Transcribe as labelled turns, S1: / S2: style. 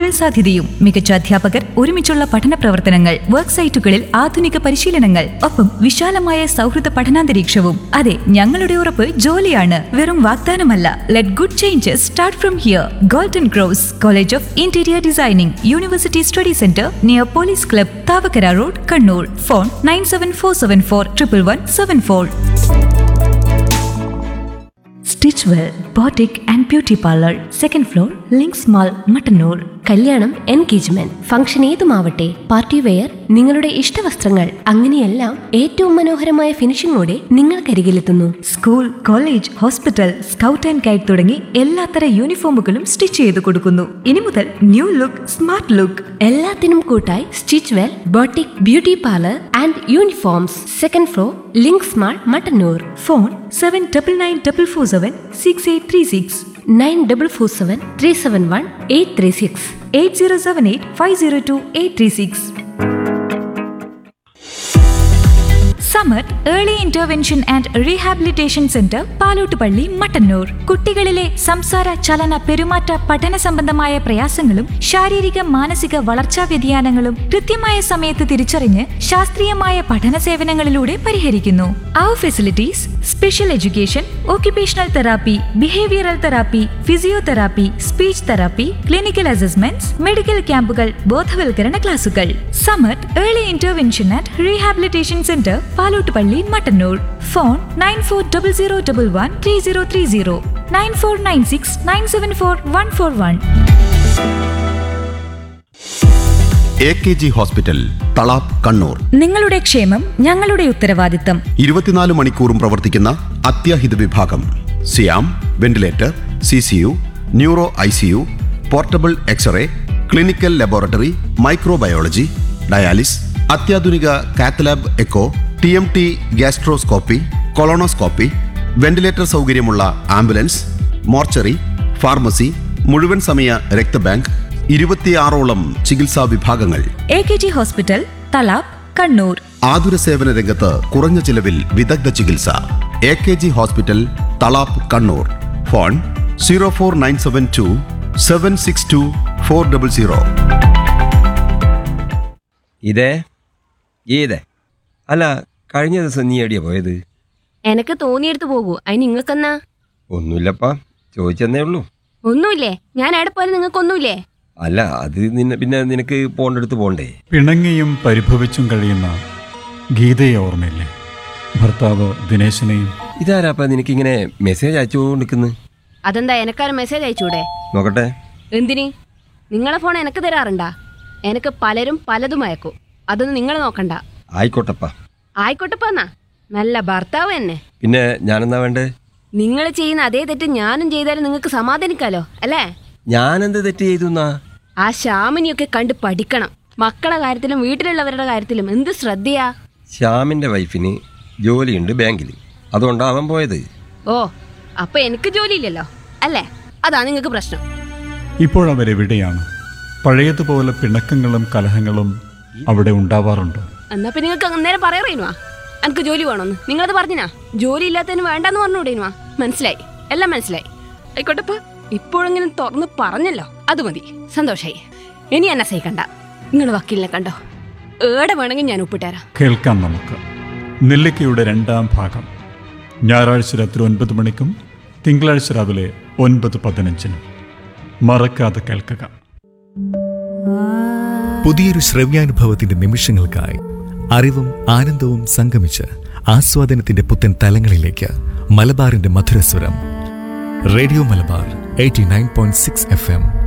S1: തൊഴിൽ സാധ്യതയും മികച്ച അധ്യാപകർ ഒരുമിച്ചുള്ള പഠന പ്രവർത്തനങ്ങൾ വർക്ക് സൈറ്റുകളിൽ ആധുനിക പരിശീലനങ്ങൾ ഒപ്പം വിശാലമായ സൗഹൃദ പഠനാന്തരീക്ഷവും അതെ ഞങ്ങളുടെ ഉറപ്പ് ജോലിയാണ് വെറും വാഗ്ദാനമല്ല let good changes start from here golden cross college of interior designing university study centre near police club Thavakkara road Kannur phone nine seven four seven four triple one seven four stitch well boutique and beauty parlour second floor Links mall Mattannur
S2: കല്യാണം engagement function ഏതുമാവട്ടെ party wear നിങ്ങളുടെ ഇഷ്ടവസ്ത്രങ്ങൾ അങ്ങനെയെല്ലാം ഏറ്റവും മനോഹരമായ ഫിനിഷിംഗോടെ നിങ്ങൾക്കരികിലെത്തുന്നു
S1: school college hospital scout and guide തുടങ്ങി എല്ലാത്തര യൂണിഫോമുകളും സ്റ്റിച്ച് ചെയ്ത് കൊടുക്കുന്നു ഇനി മുതൽ ന്യൂ ലുക്ക് സ്മാർട്ട് ലുക്ക്
S2: എല്ലാത്തിനും കൂട്ടായി stitch well boutique beauty parlour and uniforms second floor Links mall Mattannur
S1: phone seven double nine double four seven six eight three six
S2: nine double four seven three seven one eight three six
S1: eight zero seven eight five zero two eight three six സമ്മർ early intervention and rehabilitation centre Palottupalli Mattannur കുട്ടികളിലെ സംസാര ചലന പെരുമാറ്റ പഠന സംബന്ധമായ പ്രയാസങ്ങളും ശാരീരിക മാനസിക വളർച്ചാ വ്യതിയാനങ്ങളും കൃത്യമായ സമയത്ത് തിരിച്ചറിഞ്ഞ് ശാസ്ത്രീയമായ പഠന സേവനങ്ങളിലൂടെ പരിഹരിക്കുന്നു അവർ facilities special education occupational therapy behavioural therapy physiotherapy speech therapy clinical assessments medical ക്യാമ്പുകൾ ബോധവൽക്കരണ ക്ലാസുകൾ Samath early intervention and rehabilitation centre Palottupalli Mattannur phone nine four double zero double one three zero three zero nine four nine six nine seven four one four one
S3: A K G hospital Thalap Kannur
S1: നിങ്ങളുടെ ക്ഷേമം ഞങ്ങളുടെ ഉത്തരവാദിത്തം
S3: ഇരുപത്തിനാല് മണിക്കൂറും പ്രവർത്തിക്കുന്ന അത്യാഹിത വിഭാഗം സിയാം ventilator C C U neuro I C U portable xray clinical laboratory microbiology dialysis അത്യാധുനിക cath lab echo T M T gastroscopy colonoscopy ventilator സൗകര്യമുള്ള ആംബുലൻസ് മോർച്ചറി ഫാർമസി മുഴുവൻ സമയ രക്തബാങ്ക് ഇരുപത്തിയാറോളം ചികിത്സാ വിഭാഗങ്ങൾ
S1: A K G hospital Thalap Kannur
S3: ആതുര സേവന രംഗത്ത് കുറഞ്ഞ ചിലവിൽ വിദഗ്ധ ചികിത്സ A K G hospital Thalap Kannur phone zero four nine seven two seven six two four double zero
S4: ഇതേ ഏതേ അല്ല കഴിഞ്ഞ ദിവസം നീ എവിടെയാ പോയത്
S2: എനക്ക് തോന്നിയെടുത്ത് പോകൂ അതിന് നിങ്ങൾക്കെന്നാ
S4: ഒന്നുമില്ലപ്പാ ചോദിച്ചെന്നേ ഉള്ളൂ
S2: ഒന്നുമില്ലേ ഞാൻ എവിടെ പോയാലും നിങ്ങൾക്കൊന്നുമില്ലേ
S4: അല്ല അത് നിന്നെ പിന്നെ നിനക്ക് പോകേണ്ടടുത്ത് പോണ്ടേ
S5: പിണങ്ങിയും പരിഭവിച്ചും കഴിയുന്ന ഗീതയെ ഓർമ്മയില്ലേ ഭർത്താവ് ദിനേശനെയും
S4: ഇതാരാപ്പാ നിനക്കിങ്ങനെ മെസ്സേജ് അയച്ചുകൊണ്ടിരിക്കുന്നു
S2: അതെന്താ എനക്കാരും മെസ്സേജ് അയച്ചൂടെ
S4: നോക്കട്ടെ
S2: എന്തിന് നിങ്ങളെ ഫോൺ എനക്ക് തരാറുണ്ടാ എനക്ക് പലരും പലതും അയക്കും അതൊന്നും നിങ്ങൾ നോക്കണ്ട
S4: ആയിക്കോട്ടപ്പാ
S2: ആയിക്കോട്ടെപ്പാന്നാ നല്ല ഭർത്താവ് തന്നെ
S4: പിന്നെ ഞാനെന്നാ വേണ്ടേ
S2: നിങ്ങൾ ചെയ്യുന്ന അതേ തെറ്റ് ഞാനും ചെയ്താലും നിങ്ങൾക്ക് സമാധാനിക്കാലോ അല്ലേ
S4: ഞാനെന്ത് തെറ്റ് ചെയ്തു എന്നാ
S2: ആ ശ്യാമിനിയൊക്കെ കണ്ട് പഠിക്കണം മക്കളെ കാര്യത്തിലും വീട്ടിലുള്ളവരുടെ കാര്യത്തിലും എന്ത് ശ്രദ്ധയാ
S4: ശ്യാമിൻ്റെ വൈഫിന് ജോലിയുണ്ട് ബാങ്കിൽ അതുകൊണ്ടാ അവൻ പോയത്
S2: ഓ അപ്പൊ എനിക്ക് ജോലിയില്ലല്ലോ അല്ലേ അതാ നിങ്ങൾക്ക് പ്രശ്നം
S5: ഇപ്പോഴവരെവിടെയാണ് പഴയതുപോലെ പിണക്കങ്ങളും കലഹങ്ങളും അവിടെ ഉണ്ടാവാറുണ്ടോ
S2: എന്നാ പിന്നെ നിങ്ങൾക്ക് അന്നേരം പറയറേനുവാ എനിക്ക് ജോലി വേണമെന്ന് നിങ്ങളത് പറഞ്ഞിനാ ജോലി ഇല്ലാത്തതിന് വേണ്ടെന്ന് പറഞ്ഞുകൂടേനുവാ മനസ്സിലായി എല്ലാം മനസ്സിലായി ആയിക്കോട്ടെപ്പ ഇപ്പോഴെങ്കിലും തുറന്ന് പറഞ്ഞല്ലോ അത് മതി സന്തോഷായി ഇനി എന്നെ സഹിക്കണ്ട നിങ്ങൾ വക്കീലിനെ കണ്ടോ ഏടെ വേണമെങ്കിൽ ഞാൻ ഒപ്പിട്ടുതരാം
S5: കേൾക്കാം നമുക്ക് നെല്ലിക്കയുടെ രണ്ടാം ഭാഗം ഞായറാഴ്ച രാത്രി ഒൻപത് മണിക്കും തിങ്കളാഴ്ച രാവിലെ ഒൻപത് പതിനഞ്ചിനും മറക്കാതെ കേൾക്കുക
S6: പുതിയൊരു ശ്രവ്യാനുഭവത്തിന്റെ നിമിഷങ്ങൾക്കായി അറിവും ആനന്ദവും സംഗമിച്ച് ആസ്വാദനത്തിന്റെ പുത്തൻ തലങ്ങളിലേക്ക് മലബാറിന്റെ മധുരസ്വരം radio Malabar eighty nine point six F M